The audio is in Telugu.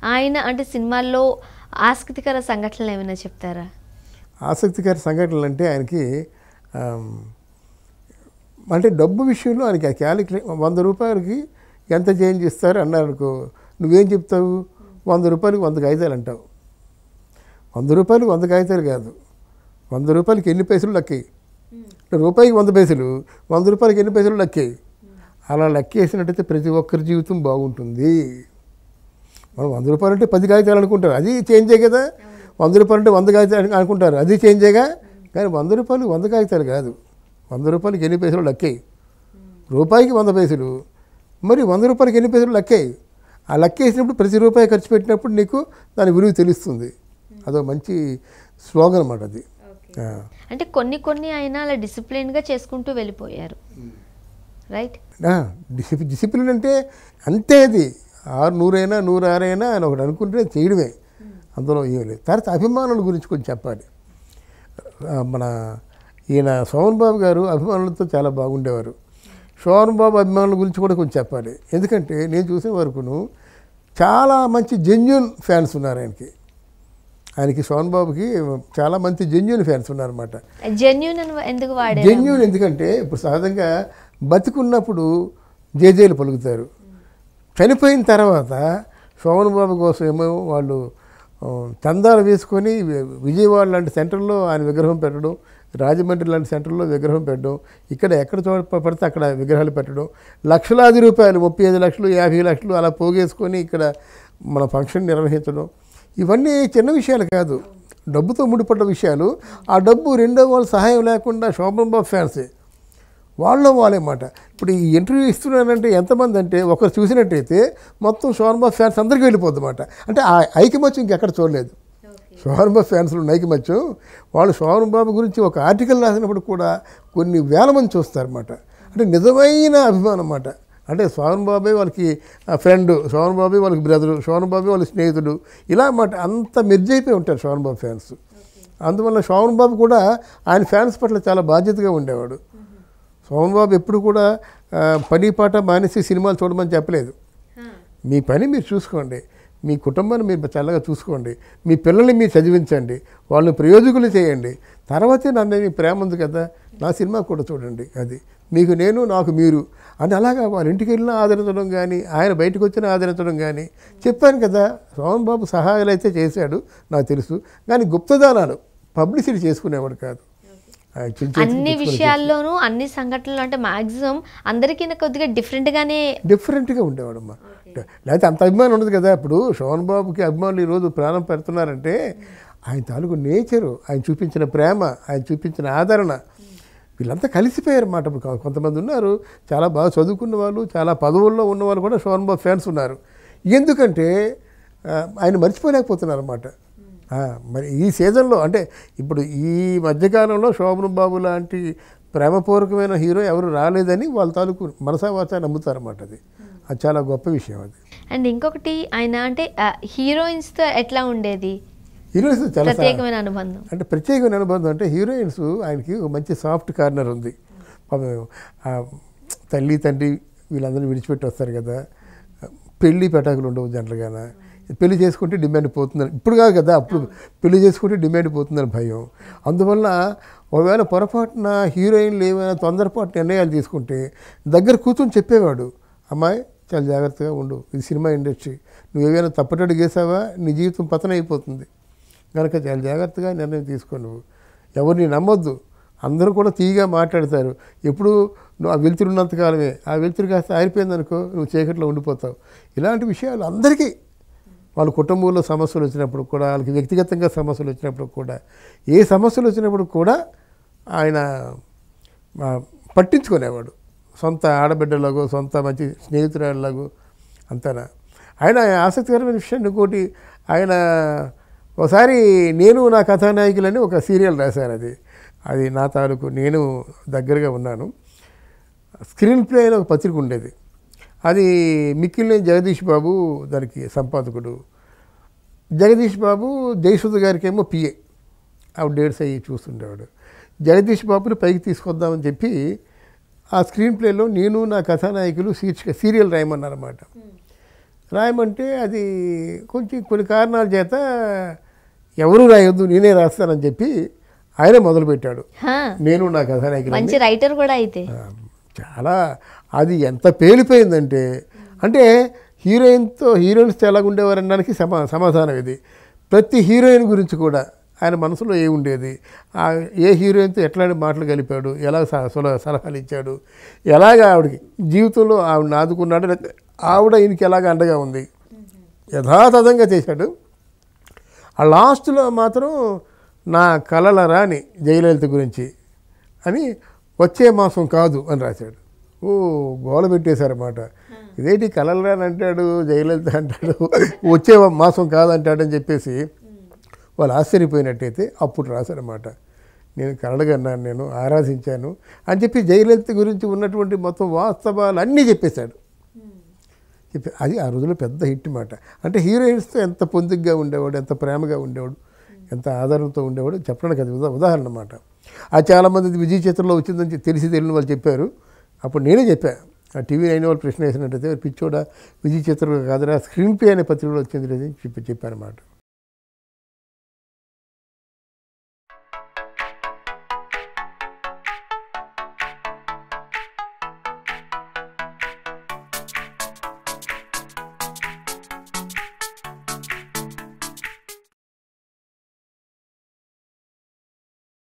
ఆయన అంటే సినిమాల్లో ఆసక్తికర సంఘటనలు ఏమైనా చెప్తారా ఆసక్తికర సంఘటనలు అంటే ఆయనకి ఆమ్, అంటే డబ్బు విషయంలో ఆయనకి క్యాలిక్యులే వంద రూపాయలకి ఎంత చేంజ్ ఇస్తారు అన్నారు అనుకో నువ్వేం చెప్తావు వంద రూపాయలకి వంద కాగితాలు అంటావు వంద రూపాయలకి వంద కాగితాలు కాదు వంద రూపాయలకి ఎన్ని పైసలు లక్కాయి అంటే రూపాయికి వంద పైసలు వంద రూపాయలకి ఎన్ని పైసలు లక్కాయి అలా లెక్కేసినట్టయితే ప్రతి ఒక్కరి జీవితం బాగుంటుంది మనం వంద రూపాయలు అంటే పది కాగితాలు అనుకుంటారు అది చేంజే కదా వంద రూపాయలు అంటే వంద కాగితాలు అనుకుంటారు అది చేంజేగా కానీ వంద రూపాయలు వంద కాగితాలు కాదు వంద రూపాయలకి ఎన్ని పైసలు లక్కాయి రూపాయికి వంద పైసలు మరి వంద రూపాయలకి ఎన్ని పైసలు లక్కాయి ఆ లెక్కేసినప్పుడు ప్రతి రూపాయి ఖర్చు పెట్టినప్పుడు నీకు దాని విలువ తెలుస్తుంది అదో మంచి స్లోగన్ అన్నమాట అది ఆ. అంటే కొన్ని కొన్ని ఆయన అలా డిసిప్లిన్గా చేసుకుంటూ వెళ్ళిపోయారు రైట్ ఆ, డిసిప్లి డిసిప్లిన్ అంటే అంతే అది ఆరు నూరైనా నూరు ఆరైనా అని ఒకటి అనుకుంటే చేయడమే అందులో ఏం లేదు తర్వాత అభిమానుల గురించి కొంచెం చెప్పాలి ఆ, మన ఈయన సోమన్ బాబు గారు అభిమానులతో చాలా బాగుండేవారు సోమన్ బాబు అభిమానుల గురించి కూడా కొంచెం చెప్పాలి ఎందుకంటే నేను చూసిన వరకును చాలా మంచి జెన్యున్ ఫ్యాన్స్ ఉన్నారు ఆయనకి ఆయనకి సోమన్ బాబుకి చాలా మంచి జెన్యున్ ఫ్యాన్స్ ఉన్నారన్నమాట జెన్యున్ అని ఎందుకు వాడారు జెన్యున్ ఎందుకంటే ఇప్పుడు సహజంగా బతికున్నప్పుడు జేజేలు పలుకుతారు చనిపోయిన తర్వాత శోభన్ బాబు కోసం ఏమో వాళ్ళు ఆ, చందాలు వేసుకొని వి- విజయవాడ లాంటి సెంటర్లో ఆయన విగ్రహం పెట్టడం రాజమండ్రి లాంటి సెంటర్లో విగ్రహం పెట్టడం ఇక్కడ ఎక్కడ చోట పడితే అక్కడ విగ్రహాలు పెట్టడం లక్షలాది రూపాయలు ముప్పై ఐదు లక్షలు యాభై లక్షలు అలా పోగేసుకొని ఇక్కడ మన ఫంక్షన్ నిర్వహించడం ఇవన్నీ చిన్న విషయాలు కాదు డబ్బుతో ముడిపడ్డ విషయాలు ఆ డబ్బు రెండో వాళ్ళ సహాయం లేకుండా శోభన్ బాబు ఫ్యాన్సే వాళ్ళ వాళ్ళే మాట ఇప్పుడు ఈ ఇంటర్వ్యూ ఇస్తున్నానంటే ఎంతమంది అంటే ఒకరు చూసినట్టయితే మొత్తం శోభన్ బాబు ఫ్యాన్స్ అందరికీ వెళ్ళిపోద్ది అన్నమాట అంటే ఆ ఐకమత్యం ఇంకెక్కడ చూడలేదు శోభన్ బాబు ఫ్యాన్స్లో ఉన్న ఐకమత్యం వాళ్ళు శోభన్ బాబు గురించి ఒక ఆర్టికల్ రాసినప్పుడు కూడా కొన్ని వేల మంది చూస్తారన్నమాట అంటే నిజమైన అభిమానం అన్నమాట అంటే శోభన్ బాబే వాళ్ళకి ఫ్రెండ్ శోభన్ బాబే వాళ్ళకి బ్రదరు శోభన్ బాబే వాళ్ళ స్నేహితుడు ఇలా అన్నమాట అంత మెర్జైపోయి ఉంటారు శోభన్ బాబు ఫ్యాన్స్ అందువల్ల శోభన్ బాబు కూడా ఆయన ఫ్యాన్స్ పట్ల చాలా బాధ్యతగా ఉండేవాడు సోమన్ బాబు ఎప్పుడు కూడా ఆ, పని పాట మానేసి సినిమాలు చూడమని చెప్పలేదు మీ పని మీరు చూసుకోండి మీ కుటుంబాన్ని మీరు చల్లగా చూసుకోండి మీ పిల్లల్ని మీరు చదివించండి వాళ్ళని ప్రయోజకులు చేయండి తర్వాతే నన్ను మీ ప్రేమ ఉంది కదా నా సినిమా కూడా చూడండి అది మీకు నేను నాకు మీరు అని అలాగా వాళ్ళ ఇంటికి వెళ్ళినా ఆదరించడం కానీ ఆయన బయటకు వచ్చినా ఆదరించడం కానీ చెప్పాను కదా సోమన్ బాబు సహాయాలు అయితే చేశాడు నాకు తెలుసు కానీ గుప్తదానాలు పబ్లిసిటీ చేసుకునేవాడు కాదు ఆయన చిన్న చిన్న అన్ని విషయాల్లోనూ అన్ని సంఘటనలు అంటే మాక్సిమం అందరికీ కొద్దిగా డిఫరెంట్ గానే డిఫరెంట్గా ఉండేవాడమ్మా లేకపోతే అంత అభిమానం ఉండదు కదా ఇప్పుడు శోభన్ బాబుకి అభిమానులు ఈరోజు ప్రాణం పెడుతున్నారంటే ఆయన తాలూకు నేచరు ఆయన చూపించిన ప్రేమ ఆయన చూపించిన ఆదరణ వీళ్ళంతా కలిసిపోయారు అన్నమాట ఇప్పుడు కొ- కొంతమంది ఉన్నారు చాలా బాగా చదువుకున్న వాళ్ళు చాలా పదవుల్లో ఉన్న వాళ్ళు కూడా శోభన్ బాబు ఫ్యాన్స్ ఉన్నారు ఎందుకంటే ఆ, ఆయన మర్చిపోలేకపోతున్నారు అన్నమాట ఆ, మరి ఈ సీజన్లో అంటే ఇప్పుడు ఈ మధ్యకాలంలో శోభన్ బాబు లాంటి ప్రేమపూర్వకమైన హీరో ఎవరు రాలేదని వాళ్ళ తాలూకు మనసా వాచ నమ్ముతారన్నమాట అది అది చాలా గొప్ప విషయం అది అండ్ ఇంకొకటి ఆయన అంటే హీరోయిన్స్ తో ఎట్లా ఉండేది హీరోయిన్స్ చాలా సా- ప్రత్యేకమైన అనుబంధం అంటే ప్రత్యేకమైన అనుబంధం అంటే హీరోయిన్స్ ఆయనకి ఒక మంచి సాఫ్ట్ కార్నర్ ఉంది పాపం ఆ తల్లి తండ్రి వీళ్ళందరినీ విడిచిపెట్టి వస్తారు కదా పెళ్ళి పెటాకులు ఉండవు జనరల్గాన పెళ్లి చేసుకుంటే డిమాండ్ పోతుందని ఇప్పుడు కాదు కదా అప్పుడు పెళ్లి చేసుకుంటే డిమాండ్ పోతుందని భయం అందువల్ల ఒకవేళ పొరపాటున హీరోయిన్లు ఏమైనా తొందరపాటు నిర్ణయాలు తీసుకుంటే దగ్గర కూర్చొని చెప్పేవాడు అమ్మాయి చాలా జాగ్రత్తగా ఉండు ఇది సినిమా ఇండస్ట్రీ నువ్వేమైనా తప్పటడుగు వేసావా నీ జీవితం పతనం అయిపోతుంది కనుక చాలా జాగ్రత్తగా నిర్ణయం తీసుకో నువ్వు ఎవరిని నమ్మొద్దు అందరూ కూడా తీగా మాట్లాడతారు ఎప్పుడు నువ్వు ఆ వెలుతురు ఉన్నంతకాలమే ఆ వెలుతురు కాస్త ఆరిపోయిందనుకో నువ్వు చీకట్లో ఉండిపోతావు ఇలాంటి విషయాలు అందరికీ వాళ్ళ కుటుంబంలో సమస్యలు వచ్చినప్పుడు కూడా వాళ్ళకి వ్యక్తిగతంగా సమస్యలు వచ్చినప్పుడు కూడా ఏ సమస్యలు వచ్చినప్పుడు కూడా ఆయన ఆ, పట్టించుకునేవాడు సొంత ఆడబిడ్డలాగో సొంత మంచి స్నేహితురాళ్ళలాగో అంతనా ఆయన ఆసక్తికరమైన విషయం ఇంకోటి ఆయన ఒకసారి నేను నా కథానాయకులని ఒక సీరియల్ రాశాను అది అది నా తాలూకు నేను దగ్గరగా ఉన్నాను స్క్రీన్ ప్లే అని ఒక పత్రిక ఉండేది అది మిక్కిలిని జగదీష్ బాబు దానికి సంపాదకుడు జగదీష్ బాబు జయసుధ గారికి ఏమో పిఏ ఆవిడ డేట్స్ అయ్యి చూస్తుండేవాడు జగదీష్ బాబుని పైకి తీసుకొద్దామని చెప్పి ఆ స్క్రీన్ ప్లేలో నేను నా కథానాయకులు శీర్షిక సీరియల్ రాయమన్నారన్నమాట రాయమంటే అది కొంచెం కొన్ని కారణాల చేత ఎవరు రాయొద్దు నేనే రాస్తానని చెప్పి ఆయనే మొదలుపెట్టాడు హా, నేను నా కథానాయకులు మంచి రైటర్ కూడా అయితే చాలా అది ఎంత పేలిపోయిందంటే అంటే హీరోయిన్తో హీరోయిన్స్తో ఎలా ఉండేవారు అనడానికి సమా సమాధానం ఇది ప్రతి హీరోయిన్ గురించి కూడా ఆయన మనసులో ఏ ఉండేది ఆ ఏ హీరోయిన్తో ఎట్లాంటి మాటలు కలిపాడు ఎలా స- సుల- సలహాలు ఇచ్చాడు ఎలాగ ఆవిడకి జీవితంలో ఆవిడ ఆదుకున్నాడు లేకపోతే ఆవిడ ఈయనకి ఎలాగ అండగా ఉంది యథాతథంగా చేశాడు ఆ లాస్ట్లో మాత్రం నా కలల రాని జయలలిత గురించి అని వచ్చే మాసం కాదు అని రాశాడు ఓ గోల పెట్టేశారన్నమాట ఇదేంటి కలల రాని అంటాడు జయలలిత అంటాడు వచ్చే మాసం కాదంటాడని చెప్పేసి వాళ్ళు ఆశ్చర్యపోయినట్టయితే అప్పుడు రాశారన్నమాట నేను కలలుగన్నాను నేను ఆరాధించాను అని చెప్పి జయలలిత గురించి ఉన్నటువంటి మొత్తం వాస్తవాలు అన్నీ చెప్పేశాడు చెప్పి అది ఆ రోజుల్లో పెద్ద హిట్ మాట అంటే హీరోయిన్స్తో ఎంత పొందిగ్గా ఉండేవాడు ఎంత ప్రేమగా ఉండేవాడు ఎంత ఆదరణతో ఉండేవాడు చెప్పడానికి అది ఉదా ఉదాహరణ అన్నమాట ఆ చాలామంది ఇది విజయ్ చిత్రంలో వచ్చిందని చెప్పి తెలిసి తెలియని వాళ్ళు చెప్పారు అప్పుడు నేనే చెప్పా ఆ టీవీ నైన్ వాళ్ళు ప్రశ్న వేసినట్టయితే పిచ్చోడా విజయ్ చిత్రంలో కాదురా స్క్రీన్ ప్లే అనే పత్రికలో వచ్చింది అని చెప్పి చెప్పాను అన్నమాట